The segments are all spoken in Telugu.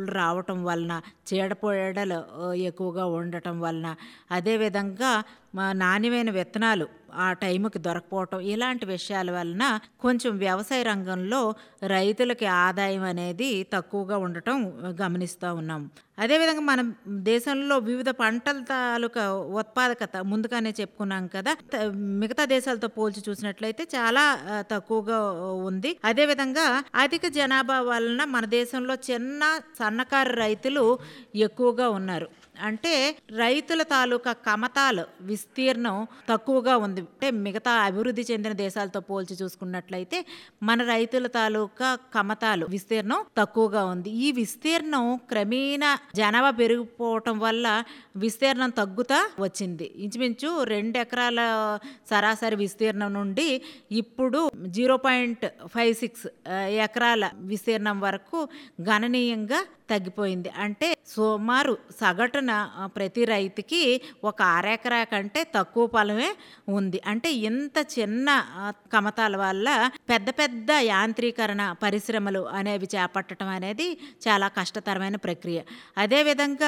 తెగుళ్ళు రావటం వలన చీడపీడలు ఆ, ఎక్కువగా ఉండటం వలన అదేవిధంగా మా నాణ్యమైన విత్తనాలు ఆ టైంకి దొరకపోవటం ఇలాంటి విషయాల వలన కొంచెం వ్యవసాయ రంగంలో రైతులకి ఆదాయం అనేది తక్కువగా ఉండటం గమనిస్తూ ఉన్నాం అదేవిధంగా మన దేశంలో వివిధ పంటల తాలూకా ఉత్పాదకత ముందుగానే చెప్పుకున్నాం కదా త- మిగతా దేశాలతో పోల్చి చూసినట్లయితే చాలా ఆ, తక్కువగా ఉంది అదేవిధంగా అధిక జనాభా వలన మన దేశంలో చిన్న సన్నకారు రైతులు ఎక్కువగా ఉన్నారు అంటే రైతుల తాలూకా కమతాలు విస్తీర్ణం తక్కువగా ఉంది అంటే మిగతా అభివృద్ధి చెందిన దేశాలతో పోల్చి చూసుకున్నట్లయితే మన రైతుల తాలూకా కమతాలు విస్తీర్ణం తక్కువగా ఉంది ఈ విస్తీర్ణం క్రమేణా జనాభా పెరిగిపోవటం వల్ల విస్తీర్ణం తగ్గుతా వచ్చింది ఇంచుమించు రెండు ఎకరాల సరాసరి విస్తీర్ణం నుండి ఇప్పుడు జీరో పాయింట్ ఫైవ్ సిక్స్ ఎకరాల విస్తీర్ణం వరకు గణనీయంగా తగ్గిపోయింది అంటే సుమారు సగటున ఆ, ప్రతి రైతుకి ఒక అరెకరా కంటే తక్కువ పొలమే ఉంది అంటే ఇంత చిన్న ఆ, కమతాల వల్ల పెద్ద పెద్ద యాంత్రీకరణ పరిశ్రమలు అనేవి చేపట్టడం అనేది చాలా కష్టతరమైన ప్రక్రియ అదేవిధంగా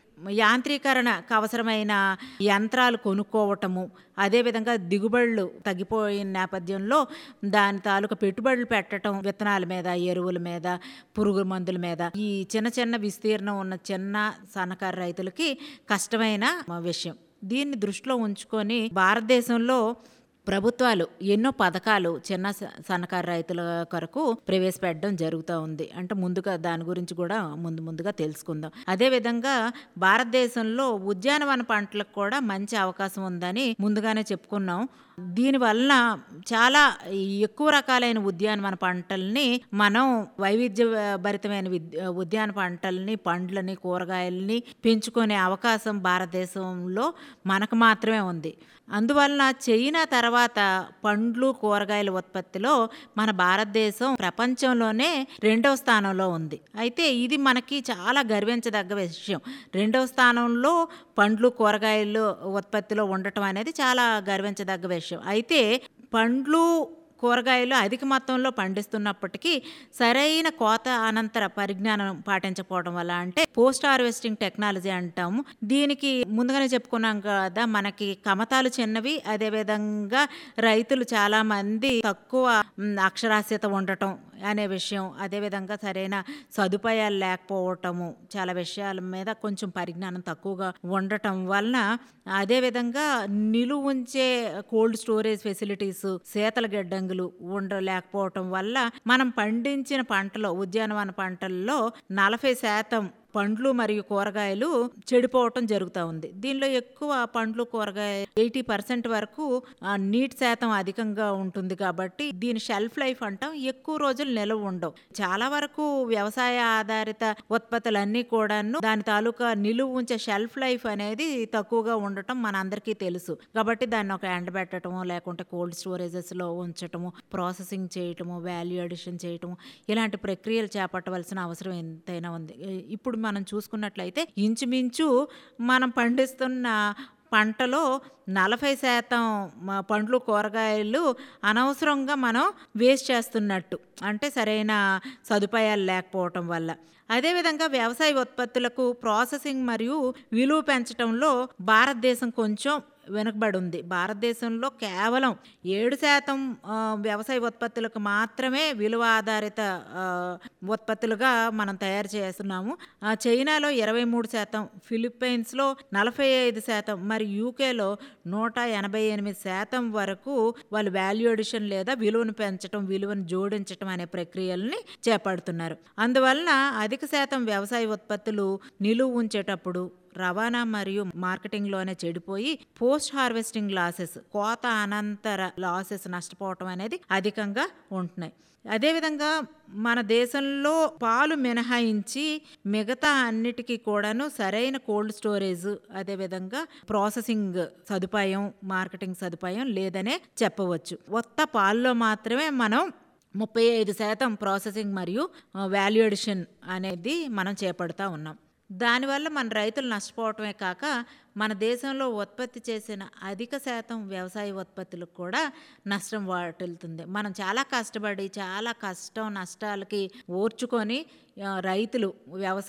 యాంత్రీకరణకు అవసరమైన యంత్రాలు కొనుక్కోవటము అదేవిధంగా దిగుబడులు తగ్గిపోయిన నేపథ్యంలో దాని తాలూకా పెట్టుబడులు పెట్టడం విత్తనాల మీద ఎరువుల మీద పురుగు మందుల మీద ఈ చిన్న చిన్న విస్తీర్ణం ఉన్న చిన్న సన్నకారు రైతులకి కష్టమైన విషయం దీన్ని దృష్టిలో ఉంచుకొని భారతదేశంలో ప్రభుత్వాలు ఎన్నో పథకాలు చిన్న స- సన్నకారు రైతుల కొరకు ప్రవేశపెట్టడం జరుగుతూ ఉంది అంటే ముందుగా దాని గురించి కూడా ముందు ముందుగా తెలుసుకుందాం అదేవిధంగా భారతదేశంలో ఉద్యానవన పంటలకు కూడా మంచి అవకాశం ఉందని ముందుగానే చెప్పుకున్నాం దీనివలన చాలా ఎక్కువ రకాలైన ఉద్యానవన పంటల్ని మనం వైవిధ్య భరితమైన విద్- ఉద్యాన పంటల్ని పండ్లని కూరగాయల్ని పెంచుకునే అవకాశం భారతదేశంలో మనకు మాత్రమే ఉంది అందువలన చైనా తర్వాత పండ్లు కూరగాయల ఉత్పత్తిలో మన భారతదేశం ప్రపంచంలోనే రెండవ స్థానంలో ఉంది అయితే ఇది మనకి చాలా గర్వించదగ్గ విషయం రెండవ స్థానంలో పండ్లు కూరగాయలు ఉత్పత్తిలో ఉండటం అనేది చాలా గర్వించదగ్గ విషయం అయితే పండ్లు కూరగాయలు అధిక మొత్తంలో పండిస్తున్నప్పటికీ సరైన కోత అనంతర పరిజ్ఞానం పాటించకపోవడం వల్ల అంటే పోస్ట్ హార్వెస్టింగ్ టెక్నాలజీ అంటాము దీనికి ముందుగానే చెప్పుకున్నాం కదా మనకి కమతాలు చిన్నవి అదేవిధంగా రైతులు చాలా మంది తక్కువ మ్, అక్షరాస్యత ఉండటం అనే విషయం అదేవిధంగా సరైన సదుపాయాలు లేకపోవటము చాలా విషయాల మీద కొంచెం పరిజ్ఞానం తక్కువగా ఉండటం వలన అదేవిధంగా నిలువ ఉంచే కోల్డ్ స్టోరేజ్ ఫెసిలిటీస్ శీతల గిడ్డంగులు ఉండలేకపోవటం వల్ల మనం పండించిన పంటలో ఉద్యానవన పంటల్లో నలభై శాతం పండ్లు మరియు కూరగాయలు చెడిపోవటం జరుగుతూ ఉంది దీనిలో ఎక్కువ పండ్లు కూరగాయలు ఎయిటీ పర్సెంట్ వరకు ఆ, నీటి శాతం అధికంగా ఉంటుంది కాబట్టి దీని షెల్ఫ్ లైఫ్ అంటాం ఎక్కువ రోజులు నిలవ ఉండవు చాలా వరకు వ్యవసాయ ఆధారిత ఉత్పత్తులన్నీ కూడాను దాని తాలూకా నిలువ ఉంచే షెల్ఫ్ లైఫ్ అనేది తక్కువగా ఉండటం మన అందరికీ తెలుసు కాబట్టి దాన్ని ఒక ఎండబెట్టడము లేకుంటే కోల్డ్ స్టోరేజెస్లో ఉంచటము ప్రాసెసింగ్ చేయటము వాల్యూ అడిషన్ చేయటము ఇలాంటి ప్రక్రియలు చేపట్టవలసిన అవసరం ఎంతైనా ఉంది ఈ- ఇప్పుడు మనం చూసుకున్నట్లయితే ఇంచుమించు మనం పండిస్తున్న పంటలో నలభై శాతం మ- పండ్లు కూరగాయలు అనవసరంగా మనం వేస్ట్ చేస్తున్నట్టు అంటే సరైన సదుపాయాలు లేకపోవటం వల్ల అదేవిధంగా వ్యవసాయ ఉత్పత్తులకు ప్రాసెసింగ్ మరియు విలువ పెంచడంలో భారతదేశం కొంచెం వెనుకబడి ఉంది భారతదేశంలో కేవలం ఏడు శాతం ఆ, వ్యవసాయ ఉత్పత్తులకు మాత్రమే విలువ ఆధారిత ఆ, ఉత్పత్తులుగా మనం తయారు చేస్తున్నాము ఆ, చైనాలో ఇరవై మూడు శాతం ఫిలిప్పైన్స్లో నలభై ఐదు శాతం మరి యూకేలో నూట ఎనభై ఎనిమిది శాతం వరకు వాళ్ళు వాల్యూ అడిషన్ లేదా విలువను పెంచడం విలువను జోడించడం అనే ప్రక్రియల్ని చేపడుతున్నారు అందువలన అధిక శాతం వ్యవసాయ ఉత్పత్తులు నిలువ ఉంచేటప్పుడు రవాణా మరియు మార్కెటింగ్లోనే చెడిపోయి పోస్ట్ హార్వెస్టింగ్ లాసెస్ కోత అనంతర లాసెస్ నష్టపోవటం అనేది అధికంగా ఉంటున్నాయి అదేవిధంగా మన దేశంలో పాలు మినహాయించి మిగతా అన్నిటికీ కూడాను సరైన కోల్డ్ స్టోరేజ్ అదేవిధంగా ప్రాసెసింగ్ సదుపాయం మార్కెటింగ్ సదుపాయం లేదనే చెప్పవచ్చు కొత్త పాల్లో మాత్రమే మనం ముప్పై ఐదు శాతం ప్రాసెసింగ్ మరియు వాల్యూ అడిషన్ అనేది మనం చేపడతా ఉన్నాం దానివల్ల మన రైతులు నష్టపోవటమే కాక మన దేశంలో ఉత్పత్తి చేసిన అధిక శాతం వ్యవసాయ ఉత్పత్తులకు కూడా నష్టం వాటిల్తుంది మనం చాలా కష్టపడి చాలా కష్టం నష్టాలకి ఓర్చుకొని ఆ, రైతులు వ్యవసాయ